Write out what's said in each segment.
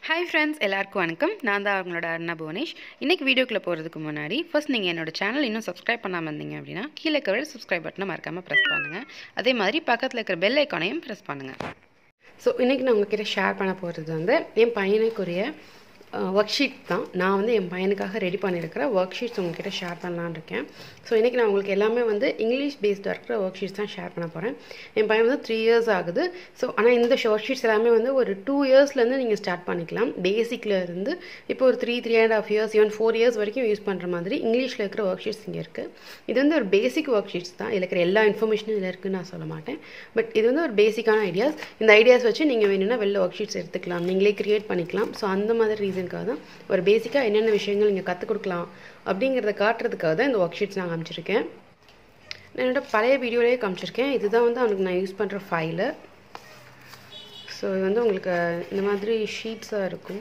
Hi friends எல்லாருக்கும் வணக்கம் நான் தான் அவங்களோட அருணா புவனேஷ் இன்றைக்கி வீடியோக்குள்ளே போகிறதுக்கு முன்னாடி ஃபர்ஸ்ட் நீங்கள் என்னோட சேனல் இன்னும் சப்ஸ்கிரைப் பண்ணாமல் இருந்தீங்க அப்படின்னா கீழே இருக்கிற சப்ஸ்கிரைப் பட்டனை மறக்காமல் ப்ரெஸ் பண்ணுங்கள் அதே மாதிரி பக்கத்தில் இருக்கிற பெல் ஐக்கானையும் ப்ரெஸ் பண்ணுங்கள் ஸோ இன்றைக்கி நான் உங்ககிட்ட ஷேர் பண்ண போகிறது வந்து என் பையனுக்குரிய ஒர்க் ஷீட் தான் நான் வந்து என் பையனுக்காக ரெடி பண்ணியிருக்கிற ஒர்க் ஷீட்ஸ் உங்ககிட்ட ஷேர் பண்ணலான்னு இருக்கேன் ஸோ இன்றைக்கி நான் உங்களுக்கு எல்லாமே வந்து இங்கிலீஷ் பேஸ்டாக இருக்கிற ஒர்க் ஷீட்ஸ் தான் ஷேர் பண்ண போகிறேன் என் பையன் வந்து த்ரீ இயர்ஸ் ஆகுது ஸோ ஆனால் இந்த ஒர்க் ஷீட்ஸ் எல்லாமே வந்து ஒரு டூ இயர்ஸ்லேருந்து நீங்கள் ஸ்டார்ட் பண்ணிக்கலாம் பேசிக்கில் இருந்து இப்போ ஒரு three three and half years even four years வரைக்கும் யூஸ் பண்ணுற மாதிரி இங்கிலீஷில் இருக்கிற ஒர்க் ஷீட்ஸ் இங்கே இருக்குது இது வந்து ஒரு பேசிக் ஒர்க் ஷீட்ஸ் தான் இதில் இருக்கிற எல்லா இன்ஃபர்மேஷனும் இதில் இருக்குன்னு நான் சொல்ல மாட்டேன் பட் இது வந்து ஒரு பேசிக்கான ஐடியாஸ் இந்த ஐடியாஸ் வச்சு நீங்கள் வேணும்னா வெளில ஒர்க் ஷீட்ஸ் எடுத்துக்கலாம் நீங்களே கிரியேட் பண்ணிக்கலாம் ஸோ அந்த மாதிரி ரீசனுக்காக தான் ஒரு பேசிக்காக என்னென்ன விஷயங்கள் நீங்கள் கற்றுக் கொடுக்கலாம் அப்படிங்கிறத காட்டுறதுக்காக தான் இந்த ஒர்க் ஷீட்ஸ் நான் காமிச்சிருக்கேன் நான் என்னோட பழைய வீடியோலேயே காமிச்சிருக்கேன் இதுதான் வந்து அவனுக்கு நான் யூஸ் பண்ணுற ஃபைலு ஸோ இது வந்து உங்களுக்கு இந்த மாதிரி ஷீட்ஸாக இருக்கும்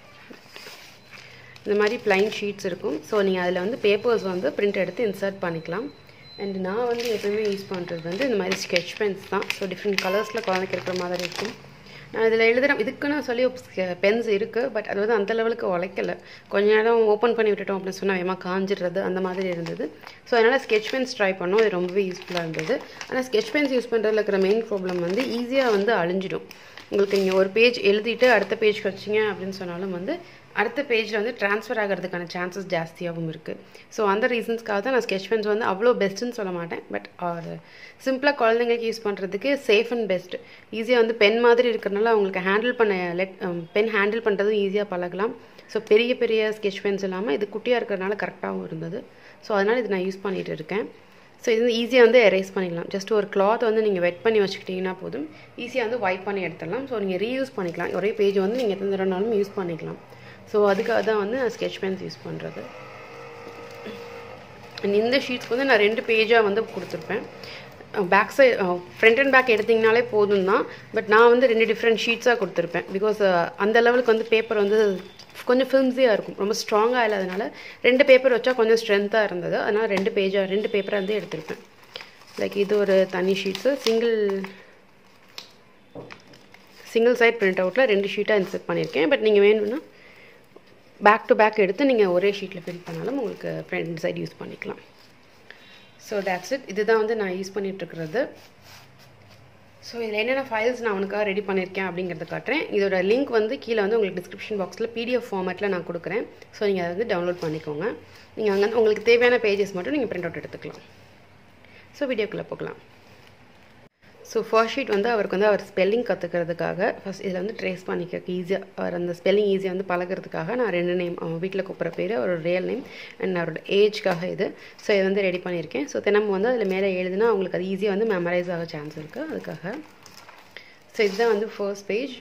இந்த மாதிரி பிளைன் ஷீட்ஸ் இருக்கும் ஸோ நீங்கள் அதில் வந்து பேப்பர்ஸ் வந்து பிரிண்ட் எடுத்து இன்சர்ட் பண்ணிக்கலாம் அண்ட் நான் வந்து எப்பவுமே யூஸ் பண்ணுறது வந்து இந்த மாதிரி ஸ்கெட்ச் பென்ஸ் தான் ஸோ டிஃப்ரெண்ட் கலர்ஸில் குழந்தைக்கு இருக்கிற மாதிரி இருக்கும் நான் இதில் எழுதுகிறேன் இதுக்குன்னு சொல்லி பென்ஸ் இருக்குது பட் அது வந்து அந்த லெவலுக்கு உழைக்கல கொஞ்ச நேரம் ஓப்பன் பண்ணி விட்டுட்டோம் அப்படின்னு சொன்னால் வேகமாக காஞ்சிடுறது அந்த மாதிரி இருந்தது ஸோ அதனால் ஸ்கெட்ச் பென்ஸ் ட்ரை பண்ணோம் அது ரொம்பவே யூஸ்ஃபுல்லாக இருந்தது ஆனால் ஸ்கெட்ச் பென்ஸ் யூஸ் பண்ணுறதுல இருக்கிற மெயின் ப்ராப்ளம் வந்து ஈஸியாக வந்து அழிஞ்சிடும் உங்களுக்கு நீங்கள் ஒரு பேஜ் எழுதிட்டு அடுத்த பேஜ் வச்சிங்க அப்படின்னு சொன்னாலும் வந்து அடுத்த பேஜில் வந்து ட்ரான்ஸ்ஃபர் ஆகிறதுக்கான சான்சஸ் ஜாஸ்தியாகவும் இருக்குது ஸோ அந்த ரீசன்ஸ்க்காக தான் நான் ஸ்கெட்ச் பென்ஸ் வந்து அவ்வளோ பெஸ்ட்டுன்னு சொல்ல மாட்டேன் பட் ஒரு சிம்பிளாக குழந்தைங்களுக்கு யூஸ் பண்ணுறதுக்கு சேஃப் அண்ட் பெஸ்ட் ஈஸியாக வந்து பென் மாதிரி இருக்கிறனால அவங்களுக்கு ஹேண்டில் பண்ண லெட் பென் ஹேண்டில் பண்ணுறதும் ஈஸியாக பழகலாம் ஸோ பெரிய பெரிய ஸ்கெட்ச் பென்ஸ் இல்லாமல் இது குட்டியாக இருக்கிறனால கரெக்டாகவும் இருந்தது ஸோ அதனால் இது நான் யூஸ் பண்ணிகிட்டு இருக்கேன் ஸோ இது வந்து ஈஸியாக வந்து எரேஸ் பண்ணிடலாம் ஜஸ்ட் ஒரு கிளாத் வந்து நீங்கள் வெட் பண்ணி வச்சுக்கிட்டிங்கன்னா போதும் ஈஸியாக வந்து வைப் பண்ணி எடுத்துடலாம் ஸோ நீங்கள் ரீயூஸ் பண்ணிக்கலாம் ஒரே பேஜ் வந்து நீங்கள் எத்தனை தடவைனாலும் யூஸ் பண்ணிக்கலாம் ஸோ அதுக்காக தான் வந்து நான் ஸ்கெட்ச் பென்ஸ் யூஸ் பண்ணுறது அண்ட் இந்த ஷீட்ஸ்க்கு வந்து நான் ரெண்டு பேஜாக வந்து கொடுத்துருப்பேன் back side front and back எடுத்திங்கனாலே போதும் தான் பட் நான் வந்து ரெண்டு டிஃப்ரெண்ட் ஷீட்ஸாக கொடுத்துருப்பேன் பிகாஸ் அந்த லெவலுக்கு வந்து பேப்பர் வந்து கொஞ்சம் ஃபில்ம்ஸியாக இருக்கும் ரொம்ப ஸ்ட்ராங்காக இல்லாதனால ரெண்டு பேப்பர் வச்சா கொஞ்சம் ஸ்ட்ரென்த்தாக இருந்தது அதனால் ரெண்டு பேஜாக ரெண்டு பேப்பரை வந்து எடுத்திருப்பேன் லைக் இது ஒரு தனி sheets single single side print அவுட்டில் ரெண்டு ஷீட்டாக இன்செர்ட் பண்ணியிருக்கேன் பட் நீங்கள் வேணும்னா பேக் டு பேக் எடுத்து நீங்கள் ஒரே ஷீட்டில் ஃபில் பண்ணாலும் உங்களுக்கு ஃப்ரண்ட் சைட் யூஸ் பண்ணிக்கலாம் ஸோ தேட்ஸ் இட் இதுதான் வந்து நான் யூஸ் பண்ணிகிட்ருக்கிறது ஸோ இதில் என்னென்ன ஃபைல்ஸ் நான் உனக்காக ரெடி பண்ணியிருக்கேன் அப்படிங்கிறத காட்டுறேன் இதோட லிங்க் வந்து கீழே வந்து உங்களுக்கு டிஸ்கிரிப்ஷன் பாக்ஸில் பிடிஎஃப் ஃபார்மேட்டில் நான் கொடுக்குறேன் ஸோ நீங்கள் அதை வந்து டவுன்லோட் பண்ணிக்கோங்க நீங்கள் அங்கே உங்களுக்கு தேவையான பேஜஸ் மட்டும் நீங்கள் பிரிண்ட் அவுட் எடுத்துக்கலாம் ஸோ வீடியோக்குள்ளே போகலாம் ஸோ ஃபர்ஸ்ட் ஷீட் வந்து அவருக்கு வந்து அவர் ஸ்பெல்லிங் கற்றுக்கிறதுக்காக ஃபஸ்ட் இதில் வந்து ட்ரேஸ் பண்ணிக்க ஈஸியாக அவர் அந்த ஸ்பெல்லிங் ஈஸியாக வந்து பழகிறதுக்காக நான் ரெண்டு நேம் அவன் வீட்டில் கூப்பிட்ற பேர் அவரோட ரியல் நேம் அண்ட் அவரோட ஏஜ்க்காக இது ஸோ இதை வந்து ரெடி பண்ணியிருக்கேன் ஸோ தினமும் வந்து அதில் மேலே எழுதுனா அவங்களுக்கு அது ஈஸியாக வந்து மெமரைஸ் ஆக சான்ஸ் இருக்குது அதுக்காக ஸோ இதுதான் வந்து ஃபர்ஸ்ட் பேஜ்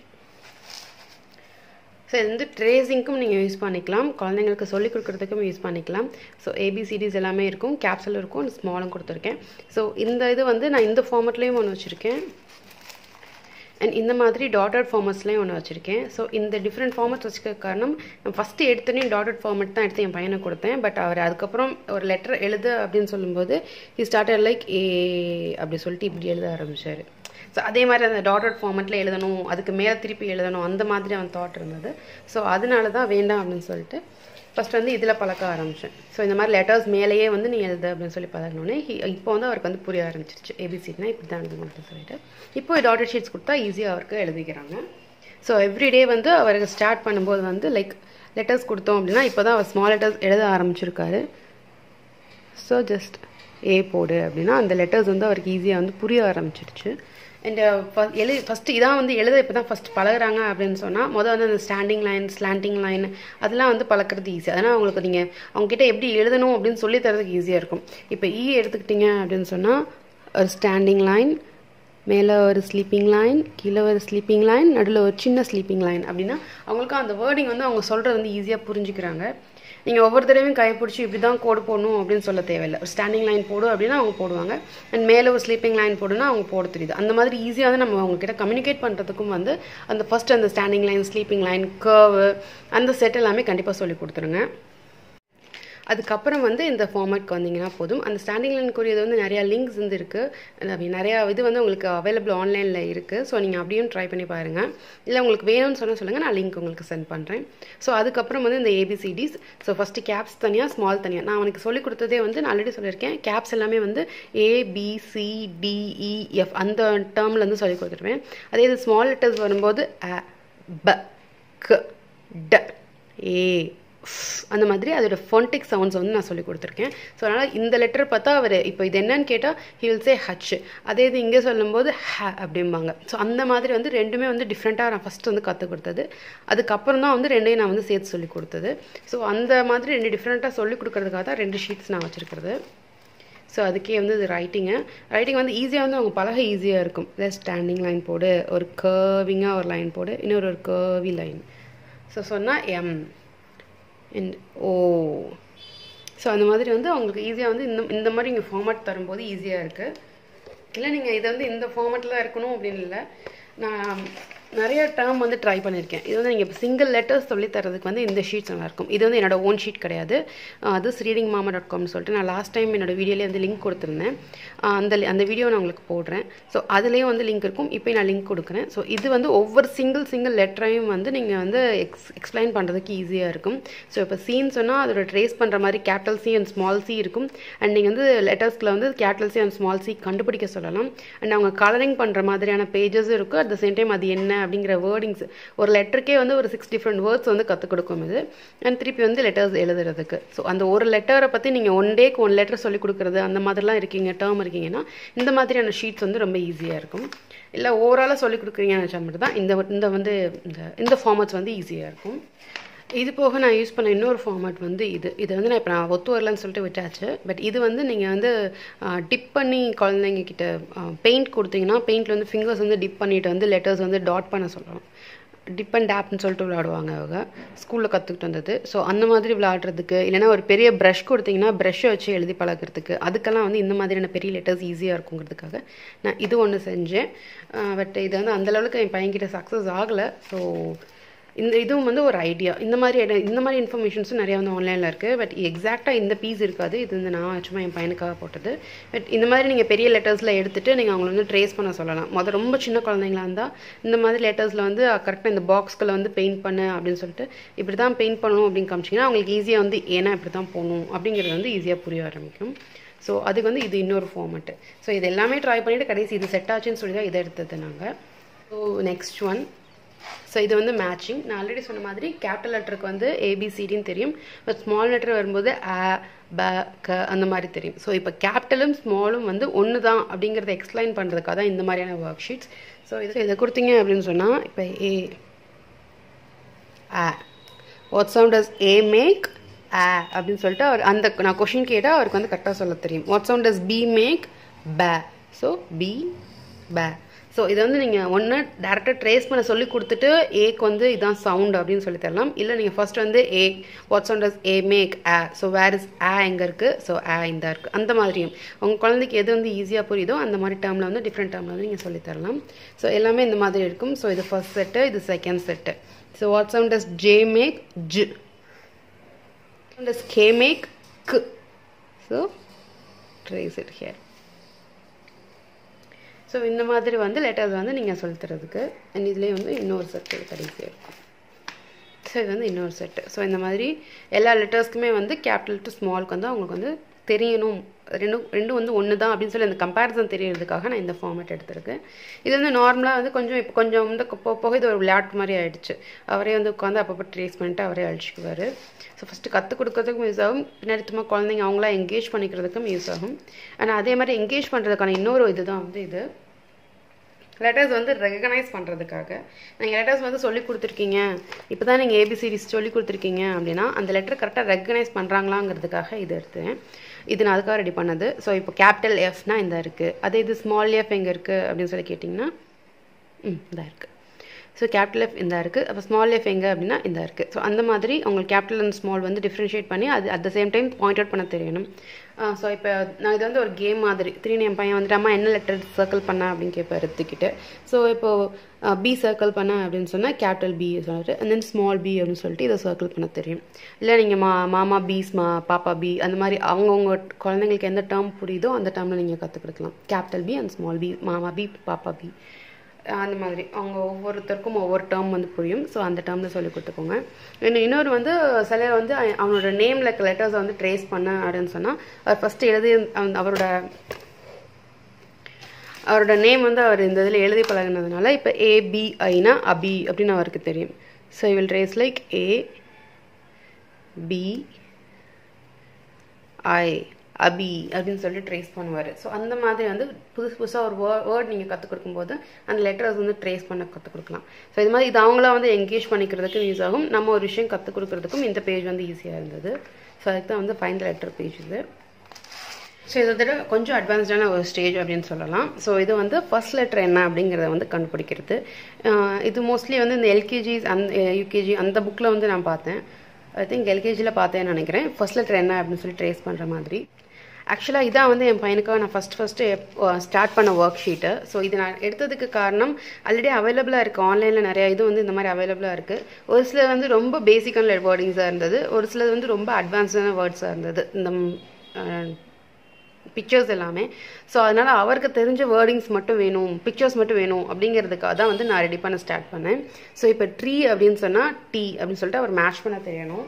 ஸோ இது வந்து ட்ரேசிங்க்கும் நீங்கள் யூஸ் பண்ணிக்கலாம் குழந்தைங்களுக்கு சொல்லிக் கொடுக்குறதுக்கும் யூஸ் பண்ணிக்கலாம் ஸோ ஏபிசிடிஸ் எல்லாமே இருக்கும் கேப்சல் இருக்கும் ஸ்மாலும் கொடுத்துருக்கேன் ஸோ இந்த இது வந்து நான் இந்த ஃபார்மெட்லேயும் ஒன்று வச்சுருக்கேன் அண்ட் இந்த மாதிரி டாட்டட் ஃபார்மட்ஸ்லேயும் ஒன்று வச்சுருக்கேன் ஸோ இந்த டிஃப்ரெண்ட் ஃபார்மட்ஸ் வச்சுக்க காரணம் நான் ஃபஸ்ட்டு எடுத்தோன்னே டாட்டட் ஃபார்மெட் தான் எடுத்து என் பையனை கொடுத்தேன் பட் அவர் அதுக்கப்புறம் ஒரு லெட்டர் எழுது அப்படின்னு சொல்லும்போது ஹி ஸ்டார்டட் லைக் ஏ அப்படி சொல்லிட்டு இப்படி எழுத ஆரம்பிச்சார் ஸோ அதே மாதிரி அந்த டாட்டட் ஃபார்மெட்டில் எழுதணும் அதுக்கு மேலே திருப்பி எழுதணும் அந்த மாதிரி அவன் தாட் இருந்தது ஸோ அதனால தான் வேண்டாம் அப்படின்னு சொல்லிட்டு ஃபஸ்ட் வந்து இதில் பழக்க ஆரம்பித்தேன் ஸோ இந்த மாதிரி லெட்டர்ஸ் மேலேயே வந்து நீ எழுது அப்படின்னு சொல்லி பழகினோடனே இப்போ வந்து அவருக்கு வந்து புரிய ஆரம்பிச்சிருச்சு ஏபிசிட்னா இப்படி தான் எழுதணும் அப்படின்னு சொல்லிட்டு இப்போ டாட்டட் ஷீட்ஸ் கொடுத்தா ஈஸியாக அவருக்கு எழுதிக்கிறாங்க ஸோ எவ்ரிடே வந்து அவருக்கு ஸ்டார்ட் பண்ணும்போது வந்து லைக் லெட்டர்ஸ் கொடுத்தோம் அப்படின்னா இப்போ தான் அவர் ஸ்மால் லெட்டர்ஸ் எழுத ஆரம்பிச்சிருக்காரு ஸோ ஜஸ்ட் ஏ போடு அப்படின்னா அந்த லெட்டர்ஸ் வந்து அவருக்கு ஈஸியாக வந்து புரிய ஆரம்பிச்சிருச்சு அண்ட் எழு ஃபஸ்ட்டு இதான் வந்து எழுத இப்போ தான் ஃபஸ்ட் பழகுறாங்க அப்படின்னு சொன்னால் மொதல் வந்து அந்த ஸ்டாண்டிங் லைன் ஸ்லாண்டிங் லைன் அதெல்லாம் வந்து பழக்கிறது ஈஸி அதனால் அவங்களுக்கு நீங்கள் அவங்ககிட்ட எப்படி எழுதணும் அப்படின்னு சொல்லி தரதுக்கு ஈஸியாக இருக்கும் இப்போ ஈ எடுத்துக்கிட்டிங்க அப்படின்னு சொன்னால் ஒரு ஸ்டாண்டிங் லைன் மேலே ஒரு ஸ்லீப்பிங் லைன் கீழே ஒரு ஸ்லீப்பிங் லைன் நடுவில் ஒரு சின்ன ஸ்லீப்பிங் லைன் அப்படின்னா அவங்களுக்கு அந்த வேர்டிங் வந்து அவங்க சொல்கிறது வந்து ஈஸியாக புரிஞ்சுக்கிறாங்க நீங்கள் ஒவ்வொரு தடவையும் கைப்பிடிச்சி இப்படி தான் கோடு போடணும் அப்படின்னு சொல்ல தேவையில்லை ஒரு ஸ்டாண்டிங் லைன் போடு அப்படின்னா அவங்க போடுவாங்க அண்ட் மேலே ஒரு ஸ்லீப்பிங் லைன் போடுனா அவங்க போட தெரியுது அந்த மாதிரி ஈஸியாக வந்து நம்ம அவங்கக்கிட்ட கம்யூனிகேட் பண்ணுறதுக்கும் வந்து அந்த ஃபஸ்ட் அந்த standing line sleeping line curve அந்த செட் எல்லாமே கண்டிப்பாக சொல்லி கொடுத்துருங்க அதுக்கப்புறம் வந்து இந்த ஃபார்மேட்க்கு வந்தீங்கன்னா போதும் அந்த ஸ்டாண்டிங் லைனுக்குரியது வந்து நிறையா லிங்க்ஸ் வந்து இருக்குது நிறையா இது வந்து உங்களுக்கு அவைலபிள் ஆன்லைனில் இருக்குது ஸோ நீங்கள் அப்படியும் ட்ரை பண்ணி பாருங்கள் இல்லை உங்களுக்கு வேணும்னு சொன்னால் சொல்லுங்கள் நான் லிங்க் உங்களுக்கு சென்ட் பண்ணுறேன் ஸோ அதுக்கப்புறம் வந்து இந்த ஏபிசிடிஸ் ஸோ ஃபஸ்ட்டு கேப்ஸ் தனியாக ஸ்மால் தனியாக நான் அவனுக்கு சொல்லிக் கொடுத்ததே வந்து நான் ஆல்ரெடி சொல்லியிருக்கேன் கேப்ஸ் எல்லாமே வந்து ஏபிசிடிஇஎஃப் அந்த டேர்மில் வந்து சொல்லி கொடுத்துருவேன் அதே இது ஸ்மால் லெட்டர்ஸ் வரும்போது அ ப க ட ஏ அந்த மாதிரி அதோட ஃபோன்டிக் சவுண்ட்ஸ் வந்து நான் சொல்லி கொடுத்துருக்கேன் ஸோ அதனால் இந்த லெட்டர் பார்த்தா அவர் இப்போ இது என்னன்னு கேட்டால் ஹி வில் சே ஹச் அதே இது இங்கே சொல்லும்போது ஹ அப்படிம்பாங்க ஸோ அந்த மாதிரி வந்து ரெண்டுமே வந்து டிஃப்ரெண்ட்டாக நான் ஃபஸ்ட்டு வந்து கற்றுக் கொடுத்தது அதுக்கப்புறம் தான் வந்து ரெண்டையும் நான் வந்து சேர்த்து சொல்லி கொடுத்தது ஸோ அந்த மாதிரி ரெண்டு டிஃப்ரெண்ட்டாக சொல்லி கொடுக்கறதுக்காக தான் ரெண்டு ஷீட்ஸ் நான் வச்சுருக்கிறது ஸோ அதுக்கே வந்து இது ரைட்டிங்கு ரைட்டிங் வந்து ஈஸியாக வந்து அவங்க பழக ஈஸியாக இருக்கும் இதே ஸ்டாண்டிங் லைன் போடு ஒரு கர்விங்காக ஒரு லைன் போடு இன்னொரு ஒரு கர்வி லைன் ஸோ சொன்னால் எம் அண்ட் ஓ ஸோ அந்த மாதிரி வந்து அவங்களுக்கு ஈஸியாக வந்து இந்த இந்த மாதிரி இங்கே ஃபார்மேட் தரும்போது ஈஸியாக இருக்குது இல்லை நீங்கள் இதை வந்து இந்த ஃபார்மேட்டில் இருக்கணும் அப்படின்னு இல்லை நான் நிறைய டேர்ம் வந்து ட்ரை பண்ணியிருக்கேன் இது வந்து நீங்கள் இப்போ சிங்கிள் லெட்டர்ஸ் சொல்லி தரதுக்கு வந்து இந்த ஷீட்ஸ் நல்லாயிருக்கும் இது வந்து என்னோட ஓன் ஷீட் கிடையாது அது ரீடிங் மாமா டாட் காம்னு சொல்லிட்டு நான் லாஸ்ட் டைம் என்னோட வீடியோலேயே வந்து லிங்க் கொடுத்துருந்தேன் அந்த அந்த வீடியோ நான் உங்களுக்கு போடுறேன் ஸோ அதுலேயும் வந்து லிங்க் இருக்கும் இப்போ நான் லிங்க் கொடுக்குறேன் ஸோ இது வந்து ஒவ்வொரு சிங்கிள் சிங்கிள் லெட்டரையும் வந்து நீங்கள் வந்து எக்ஸ் எக்ஸ்பிளைன் பண்ணுறதுக்கு ஈஸியாக இருக்கும் ஸோ இப்போ சீன் சொன்னால் அதோட ட்ரேஸ் பண்ணுற மாதிரி capital C and small C இருக்கும் அண்ட் நீங்கள் வந்து லெட்டர்ஸில் வந்து capital C and small C கண்டுபிடிக்க சொல்லலாம் அண்ட் அவங்க கலரிங் பண்ணுற மாதிரியான பேஜஸும் இருக்கும் அட் த சேம் டைம் அது என்ன அப்படிங்கிற வேர்டிங்ஸ் ஒரு லெட்டருக்கே வந்து ஒரு சிக்ஸ் டிஃப்ரெண்ட் வேர்ட்ஸ் வந்து கற்றுக் கொடுக்கும் இது அண்ட் திருப்பி வந்து லெட்டர்ஸ் எழுதுறதுக்கு ஸோ அந்த ஒரு லெட்டரை பற்றி நீங்கள் ஒன் டேக்கு ஒன் லெட்டர் சொல்லி கொடுக்குறது அந்த மாதிரிலாம் இருக்கீங்க டேர்ம் இருக்கீங்கன்னா இந்த மாதிரியான ஷீட்ஸ் வந்து ரொம்ப ஈஸியாக இருக்கும் இல்லை ஓவராலாக சொல்லி கொடுக்குறீங்கன்னு நினச்சா மட்டும் தான் இந்த இந்த வந்து இந்த இந்த ஃபார்மட்ஸ் வந்து ஈஸியாக இருக்கும் இது போக நான் யூஸ் பண்ண இன்னொரு ஃபார்மேட் வந்து இது இது வந்து நான் இப்போ நான் ஒத்து வரலன்னு சொல்லிட்டு விட்டாச்சு பட் இது வந்து நீங்கள் வந்து டிப் பண்ணி குழந்தைங்க கிட்ட பெயிண்ட் கொடுத்தீங்கன்னா பெயிண்டில் வந்து ஃபிங்கர்ஸ் வந்து டிப் பண்ணிட்டு வந்து லெட்டர்ஸ் வந்து டாட் பண்ண சொல்கிறோம் டிப் அண்ட் டேப்னு சொல்லிட்டு விளையாடுவாங்க அவங்க ஸ்கூலில் கற்றுக்கிட்டு வந்தது ஸோ அந்த மாதிரி விளையாடுறதுக்கு இல்லைனா ஒரு பெரிய ப்ரஷ் கொடுத்தீங்கன்னா ப்ரஷ்ஷை வச்சு எழுதி பழகிறதுக்கு அதுக்கெல்லாம் வந்து இந்த மாதிரியான பெரிய லெட்டர்ஸ் ஈஸியாக இருக்குங்கிறதுக்காக நான் இது ஒன்று செஞ்சேன் பட் இது வந்து அந்தளவுக்கு என் பையன்கிட்ட சக்ஸஸ் ஆகலை ஸோ இந்த இதுவும் வந்து ஒரு ஐடியா இந்த மாதிரி இட இந்த மாதிரி இன்ஃபர்மேஷன்ஸும் நிறையா வந்து ஆன்லைனில் இருக்குது பட் எக்ஸாக்டாக இந்த பீஸ் இருக்காது இது வந்து நான் சும்மா என் பையனுக்காக போட்டது பட் இந்த மாதிரி நீங்கள் பெரிய லெட்டர்ஸில் எடுத்துகிட்டு நீங்கள் அவங்கள வந்து ட்ரேஸ் பண்ண சொல்லலாம் மொதல் ரொம்ப சின்ன குழந்தைங்களா இருந்தால் இந்த மாதிரி லெட்டர்ஸில் வந்து கரெக்டாக இந்த பாக்ஸ்களை வந்து பெயிண்ட் பண்ணு அப்படின்னு சொல்லிட்டு இப்படி தான் பெயிண்ட் பண்ணணும் அப்படின்னு காமிச்சிங்கன்னா அவங்களுக்கு ஈஸியாக வந்து ஏன்னா இப்படி தான் போகணும் அப்படிங்கிறது வந்து ஈஸியாக புரிய ஆரம்பிக்கும் ஸோ அதுக்கு வந்து இது இன்னொரு ஃபார்மெட்டு ஸோ இது எல்லாமே ட்ரை பண்ணிவிட்டு கடைசி இது செட் ஆச்சுன்னு சொல்லி தான் இதை எடுத்தது நாங்கள் ஸோ நெக்ஸ்ட் ஒன் ஸோ இது வந்து மேட்சிங் நான் ஆல்ரெடி சொன்ன மாதிரி கேபிட்டல் லெட்டருக்கு வந்து ஏபிசிடின்னு தெரியும் பட் ஸ்மால் லெட்டர் வரும்போது அ ப க அந்த மாதிரி தெரியும் ஸோ இப்போ கேபிட்டலும் ஸ்மாலும் வந்து ஒன்று தான் அப்படிங்கிறத எக்ஸ்பிளைன் பண்ணுறதுக்காக தான் இந்த மாதிரியான ஒர்க் ஷீட்ஸ் ஸோ இது இதை கொடுத்தீங்க அப்படின்னு சொன்னால் இப்போ A ah what sound does A make ah அப்படின்னு சொல்லிட்டு அவர் அந்த நான் கொஷின் கேட்டால் அவருக்கு வந்து கரெக்டாக சொல்ல தெரியும் what sound does B make ப ஸோ பி ப ஸோ இதை வந்து நீங்கள் ஒன்று டேரெக்டாக ட்ரேஸ் பண்ண சொல்லி கொடுத்துட்டு ஏக்கு வந்து இதான் சவுண்ட் அப்படின்னு சொல்லி தரலாம் இல்லை நீங்கள் ஃபர்ஸ்ட் வந்து A what sound does A make ah so where is ah எங்கே இருக்குது ஸோ ஆ இந்த இருக்குது அந்த மாதிரியும் உங்கள் குழந்தைக்கு எது வந்து ஈஸியாக புரியுதோ அந்த மாதிரி டேர்மில் வந்து டிஃப்ரெண்ட் டேர்மில் வந்து நீங்கள் சொல்லி தரலாம் ஸோ எல்லாமே இந்த மாதிரி இருக்கும் ஸோ இது ஃபர்ஸ்ட் செட்டு இது second set so what sound does J make ஜ் டஸ் கே மேக் க் so trace it here so இந்த மாதிரி வந்து லெட்டர்ஸ் வந்து நீங்கள் சொல்லித்தரதுக்கு அண்ட் இதுலேயே வந்து இன்னொரு செட்டு கடைசியாக இருக்கும் ஸோ இது வந்து இன்னொரு செட்டு ஸோ இந்த மாதிரி எல்லா லெட்டர்ஸ்க்குமே வந்து கேபிட்டல் டு ஸ்மால்க்கு வந்து அவங்களுக்கு வந்து தெரியணும் ரெண்டும் ரெண்டும் வந்து ஒன்று தான் அப்படின்னு சொல்லி அந்த கம்பேரிசன் தெரியறதுக்காக நான் இந்த ஃபார்மேட் எடுத்திருக்கேன் இது வந்து நார்மலாக வந்து கொஞ்சம் இப்போ கொஞ்சம் வந்து போக போக இது ஒரு விளையாட்டு மாதிரி ஆயிடுச்சு அவரே வந்து உட்காந்து அப்பப்போ ட்ரேஸ் பண்ணிட்டு அவரே அழிச்சிக்குவார் ஸோ ஃபஸ்ட்டு கற்றுக் கொடுக்கறதுக்கும் யூஸ் ஆகும் பின்னாடி சும்மா குழந்தைங்க அவங்களா என்கேஜ் பண்ணிக்கிறதுக்கும் யூஸ் ஆகும் ஆனால் அதே மாதிரி என்கேஜ் பண்ணுறதுக்கான இன்னொரு இதுதான் வந்து இது லெட்டர்ஸ் வந்து ரெகனைஸ் பண்ணுறதுக்காக நீங்கள் லெட்டர்ஸ் வந்து சொல்லி கொடுத்துருக்கீங்க இப்போ தான் நீங்கள் ஏபிசிடிஸ் சொல்லி கொடுத்துருக்கீங்க அப்படின்னா அந்த லெட்டர் கரெக்டாக ரெகனைஸ் பண்ணுறாங்களாங்கிறதுக்காக இது எடுத்தேன் இது நான் அதுக்காக ரெடி பண்ணது ஸோ இப்போ கேபிட்டல் எஃப்னா இந்த இருக்குது அதே இது ஸ்மால் எஃப் எங்கே இருக்குது அப்படின்னு சொல்லி கேட்டிங்கன்னா ம் இதாக இருக்குது ஸோ கேபிட்டல் எஃப் இந்த இருக்குது அப்போ ஸ்மால் எஃப் எங்கே அப்படின்னா இந்த இருக்குது ஸோ அந்த மாதிரி உங்களுக்கு கேபிட்டல் அண்ட் ஸ்மால் வந்து டிஃப்ரென்ஷியேட் பண்ணி அது at the same time point out பண்ண தெரியணும் ஸோ இப்போ நான் இது வந்து ஒரு கேம் மாதிரி திடீர்னு என் பையன் வந்துட்டு அம்மா என்ன லெட்டர் சர்க்கிள் பண்ண அப்படின்னு கேட்பார் எடுத்துக்கிட்டு ஸோ இப்போது பி சர்க்கிள் பண்ண அப்படின்னு சொன்னால் கேபிட்டல் பி சொல்லிட்டு அண்ட் தென் ஸ்மால் பி அப்படின்னு சொல்லிட்டு இதை சர்க்கிள் பண்ண தெரியும் இல்லை நீங்கள் மா மாமா பீஸ் மா பாப்பா பி அந்த மாதிரி அவங்கவுங்க குழந்தைங்களுக்கு எந்த டேர்ம் புரியுதோ அந்த டேர்மில் நீங்கள் கற்றுக் கொடுக்கலாம் capital B and small B மாமா பி பாப்பா பி அந்த மாதிரி அவங்க ஒவ்வொருத்தருக்கும் ஒவ்வொரு டேர்ம் வந்து புரியும் ஸோ அந்த டேர்மில் சொல்லி கொடுத்துக்கோங்க இன்னும் இன்னொரு வந்து சிலர் வந்து அவனோட நேமில் இருக்க லெட்டர்ஸை வந்து ட்ரேஸ் பண்ண அப்படின்னு சொன்னால் அவர் ஃபஸ்ட்டு எழுதி அவரோட அவரோட நேம் வந்து அவர் இந்த இதில் எழுதி பழகினதுனால இப்போ ஏபிஐனா அபி அப்படின்னு அவருக்கு தெரியும் so I will trace like A B I Abhi அப்படின்னு சொல்லிட்டு ட்ரேஸ் பண்ணுவார் ஸோ அந்த மாதிரி வந்து புதுசு புதுசாக ஒரு வே வேர்ட் நீங்கள் கற்றுக் கொடுக்கும்போது அந்த லெட்டர்ஸ் வந்து ட்ரேஸ் பண்ண கற்றுக் கொடுக்கலாம் ஸோ இது மாதிரி இது அவங்களா வந்து என்கேஜ் பண்ணிக்கிறதுக்கும் யூஸ் ஆகும் நம்ம ஒரு விஷயம் கற்றுக் கொடுக்குறதுக்கும் இந்த பேஜ் வந்து ஈஸியாக இருந்தது ஸோ அதுக்கு தான் வந்து ஃபைன் லெட்டர் பேஜ் இது ஸோ இதை விட கொஞ்சம் அட்வான்ஸ்டான ஒரு ஸ்டேஜ் அப்படின்னு சொல்லலாம் ஸோ இது வந்து ஃபர்ஸ்ட் லெட்டர் என்ன அப்படிங்கிறத வந்து கண்டுபிடிக்கிறது இது மோஸ்ட்லி வந்து இந்த எல்கேஜி அந்த யூகேஜி அந்த புக்கில் வந்து நான் பார்த்தேன் ஐ திங்க் எல்கேஜியில் பார்த்தேன்னு நினைக்கிறேன் ஃபர்ஸ்ட் லெட்டர் என்ன அப்படின்னு சொல்லி ட்ரேஸ் பண்ணுற மாதிரி ஆக்சுவலாக இதான் வந்து என் பையனுக்காக நான் ஃபஸ்ட் ஃபஸ்ட்டு ஸ்டார்ட் பண்ண ஒர்க் ஷீட்டு ஸோ இது நான் எடுத்ததுக்கு காரணம் ஆல்ரெடி அவைலபிளாக இருக்குது ஆன்லைனில் நிறையா இது வந்து இந்த மாதிரி அவைலபிளாக இருக்குது ஒரு சிலர் வந்து ரொம்ப பேசிக்கான வேர்டிங்ஸாக இருந்தது ஒரு சிலது வந்து ரொம்ப அட்வான்ஸான வேர்ட்ஸாக இருந்தது இந்த பிக்சர்ஸ் எல்லாமே ஸோ அதனால் அவருக்கு தெரிஞ்ச வேர்டிங்ஸ் மட்டும் வேணும் பிக்சர்ஸ் மட்டும் வேணும் அப்படிங்கிறதுக்காக தான் வந்து நான் ரெடி பண்ண ஸ்டார்ட் பண்ணேன் ஸோ இப்போ ட்ரீ அப்படின்னு சொன்னால் டீ அப்படின்னு சொல்லிட்டு அவர் மேட்ச் பண்ண தெரியணும்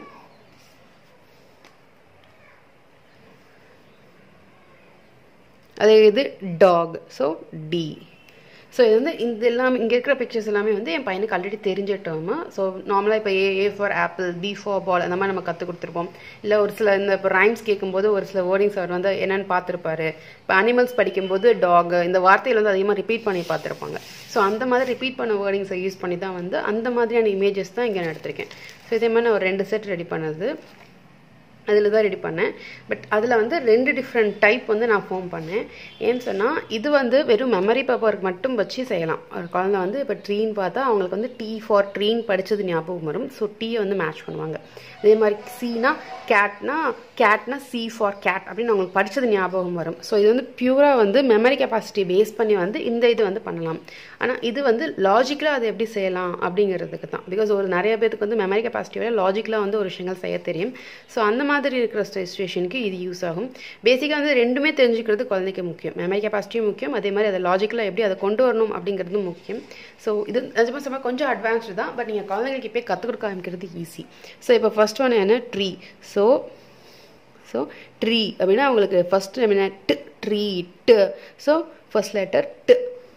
அதே இது டாக் ஸோ டி ஸோ இது வந்து இந்த எல்லாமே இங்கே இருக்கிற பிக்சர்ஸ் எல்லாமே வந்து என் பையனுக்கு ஆல்ரெடி தெரிஞ்ச டேர்மு ஸோ நார்மலாக இப்போ A A for apple B for ball அந்த மாதிரி நம்ம கற்றுக் கொடுத்துருப்போம் இல்லை ஒரு சில இந்த இப்போ ரைம்ஸ் கேட்கும்போது ஒரு சில வேர்டிங்ஸ் அவர் வந்து என்னென்னு பார்த்துருப்பாரு இப்போ அனிமல்ஸ் படிக்கும்போது டாக் இந்த வார்த்தையில் வந்து அதிகமாக ரிப்பீட் பண்ணி பார்த்துருப்பாங்க ஸோ அந்த மாதிரி ரிப்பீட் பண்ண வேர்டிங்ஸை யூஸ் பண்ணி தான் வந்து அந்த மாதிரியான இமேஜஸ் தான் இங்கே நான் எடுத்திருக்கேன் ஸோ இதே மாதிரி நான் ஒரு ரெண்டு செட் ரெடி பண்ணது அதில் தான் ரெடி பண்ணேன் பட் அதில் வந்து ரெண்டு டிஃப்ரெண்ட் டைப் வந்து நான் ஃபார்ம் பண்ணேன் ஏன்னு சொன்னால் இது வந்து வெறும் மெமரி பேப்பருக்கு மட்டும் வச்சு செய்யலாம் ஒரு குழந்தை வந்து இப்போ ட்ரீன் பார்த்தா அவங்களுக்கு வந்து டீ ஃபார் ட்ரீன் படித்தது ஞாபகம் வரும் ஸோ டீயை வந்து மேட்ச் பண்ணுவாங்க அதே மாதிரி சீனா கேட்னா கேட்னா சி ஃபார் கேட் அப்படின்னு அவங்களுக்கு படித்தது ஞாபகம் வரும் ஸோ இது வந்து பியூராக வந்து மெமரி கெப்பாசிட்டி பேஸ் பண்ணி வந்து இந்த இது வந்து பண்ணலாம் ஆனால் இது வந்து லாஜிக்கலாக அது எப்படி செய்யலாம் அப்படிங்கிறதுக்கு தான் பிகாஸ் ஒரு நிறைய பேருக்கு வந்து மெமரி கெப்பாசிட்டியோட லாஜிக்கலாக வந்து ஒரு விஷயங்கள் செய்ய தெரியும் ஸோ அந்த மாதிரி இருக்கிற சுச்சுவேஷனுக்கு இது யூஸ் ஆகும் பேசிக்காக வந்து ரெண்டுமே தெரிஞ்சுக்கிறது குழந்தைக்கு முக்கியம் மெமரி கெப்பாசிட்டியும் முக்கியம் அதே மாதிரி அதை லாஜிக்கலாக எப்படி அதை கொண்டு வரணும் அப்படிங்கிறதும் முக்கியம் ஸோ இது நிஜமாக சொல்ல கொஞ்சம் அட்வான்ஸ்டு தான் பட் நீங்கள் குழந்தைங்களுக்கு இப்போ கற்றுக் கொடுக்க ஆரம்பிக்கிறது ஈஸி ஸோ இப்போ ஃபர்ஸ்ட் ஒன் என்ன ட்ரீ ஸோ ஸோ ட்ரீ அப்படின்னா அவங்களுக்கு ஃபர்ஸ்ட் என்ன ட் ட்ரீ ட் ஸோ ஃபர்ஸ்ட் லெட்டர் ட்